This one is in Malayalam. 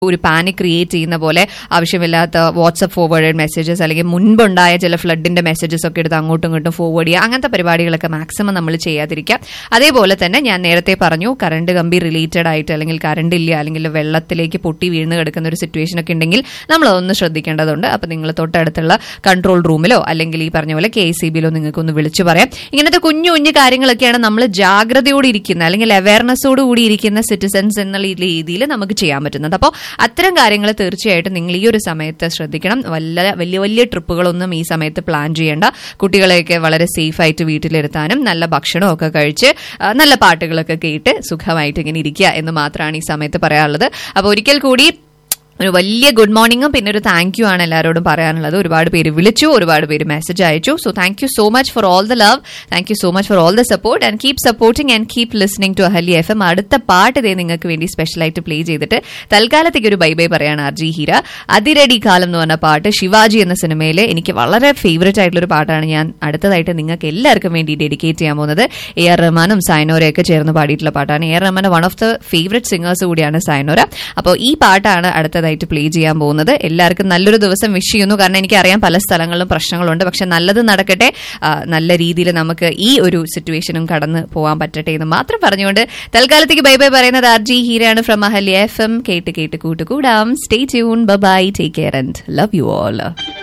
ഒരു പാനിക് ക്രിയേറ്റ് ചെയ്യുന്ന പോലെ ആവശ്യമില്ലാത്ത വാട്സപ്പ് ഫോർവേഡ് മെസ്സേജസ് അല്ലെങ്കിൽ മുൻപുണ്ടായ ചില ഫ്ലഡിന്റെ മെസ്സേജസ് ഒക്കെ എടുത്ത് അങ്ങോട്ടും ഇങ്ങോട്ടും ഫോർവേഡ് ചെയ്യുക അങ്ങനത്തെ പരിപാടികളൊക്കെ മാക്സിമം നമ്മൾ ചെയ്യാതിരിക്കുക അതേപോലെ തന്നെ ഞാൻ നേരത്തെ പറഞ്ഞു കറണ്ട് കമ്പി റിലേറ്റഡ് ആയിട്ട് അല്ലെങ്കിൽ കറണ്ട് ഇല്ല അല്ലെങ്കിൽ വെള്ളത്തിലേക്ക് പൊട്ടി വീണ് കിടക്കുന്ന ഒരു സിറ്റുവേഷൻ ഒക്കെ ഉണ്ടെങ്കിൽ നമ്മൾ അതൊന്ന് ശ്രദ്ധിക്കേണ്ടതുണ്ട് അപ്പൊ നിങ്ങൾ തൊട്ടടുത്തുള്ള കൺട്രോൾ റൂമിലോ അല്ലെങ്കിൽ ഈ പറഞ്ഞ പോലെ കെ സി ബിയിലോ നിങ്ങൾക്ക് ഒന്ന് വിളിച്ചു പറയാം ഇങ്ങനത്തെ കുഞ്ഞു കുഞ്ഞു കാര്യങ്ങളൊക്കെയാണ് നമ്മൾ ജാഗ്രതയോടെ ഇരിക്കുന്ന അല്ലെങ്കിൽ അവയർനെസ്സോട് കൂടി ഇരിക്കുന്ന സിറ്റിസൺസ് എന്നുള്ള രീതിയിൽ നമുക്ക് ചെയ്യാൻ പറ്റുന്നത് അപ്പോൾ അത്തരം കാര്യങ്ങൾ തീർച്ചയായിട്ടും നിങ്ങൾ ഈ ഒരു സമയത്ത് ശ്രദ്ധിക്കണം വല്ല വലിയ വലിയ ട്രിപ്പുകളൊന്നും ഈ സമയത്ത് പ്ലാൻ ചെയ്യേണ്ട കുട്ടികളെയൊക്കെ വളരെ സേഫ് ആയിട്ട് വീട്ടിലിരുത്താനും നല്ല ഭക്ഷണമൊക്കെ കഴിച്ച് ആ, നല്ല പാട്ടുകളൊക്കെ കേട്ട് സുഖമായിട്ട് ഇങ്ങനെ ഇരിക്കുക എന്ന് മാത്രമാണ് ഈ സമയത്ത് പറയാനുള്ളത് അപ്പോൾ ഒരിക്കൽ കൂടി ഒരു വലിയ ഗുഡ് മോർണിംഗും പിന്നെ ഒരു താങ്ക് യു ആണ് എല്ലാവരോടും പറയാനുള്ളത് ഒരുപാട് പേര് വിളിച്ചു ഒരുപാട് പേര് മെസ്സേജ് അയച്ചു so thank you so much for all the love thank you so much for all the support and keep supporting and keep listening to Ahalya F M അടുത്ത പാട്ട് ഇതേ നിങ്ങൾക്ക് വേണ്ടി സ്പെഷ്യലായിട്ട് പ്ലേ ചെയ്തിട്ട് തൽക്കാലത്തേക്ക് ഒരു ബൈ ബൈ പറയാണ് ആർ ജി ഹീര അതിരടി കാലം എന്ന് പറഞ്ഞ പാട്ട് ശിവാജി എന്ന സിനിമയിലെ എനിക്ക് വളരെ ഫേവറേറ്റ് ആയിട്ടുള്ള ഒരു പാട്ടാണ് ഞാൻ അടുത്തതായിട്ട് നിങ്ങൾക്ക് എല്ലാവർക്കും വേണ്ടി ഡെഡിക്കേറ്റ് ചെയ്യാൻ പോകുന്നത് എ ആർ റഹ്മാനും സൈനോരയൊക്കെ ചേർന്ന് പാടിയിട്ടുള്ള പാട്ടാണ് എ ആർ റഹ്മാന്റെ one of the favourite singers കൂടിയാണ് സൈനോര അപ്പോൾ ഈ പാട്ടാണ് അടുത്തതായിട്ട് പ്ലേ ചെയ്യാൻ പോകുന്നത് എല്ലാവർക്കും നല്ലൊരു ദിവസം വിഷ് ചെയ്യുന്നു കാരണം എനിക്കറിയാം പല സ്ഥലങ്ങളിലും പ്രശ്നങ്ങളുണ്ട് പക്ഷെ നല്ലത് നടക്കട്ടെ ആ, നല്ല രീതിയിൽ നമുക്ക് ഈ ഒരു സിറ്റുവേഷനും കടന്ന് പോകാൻ പറ്റട്ടെ എന്ന് മാത്രം പറഞ്ഞുകൊണ്ട് തൽക്കാലത്തേക്ക് ബൈ ബൈ പറയുന്നത് ആർ ജി ഹീരയാണ് ഫ്രം അഹല്യ എഫ് എം കേട്ട് കേട്ട് കൂട്ടുകൂടാം stay tune bye take care and love you all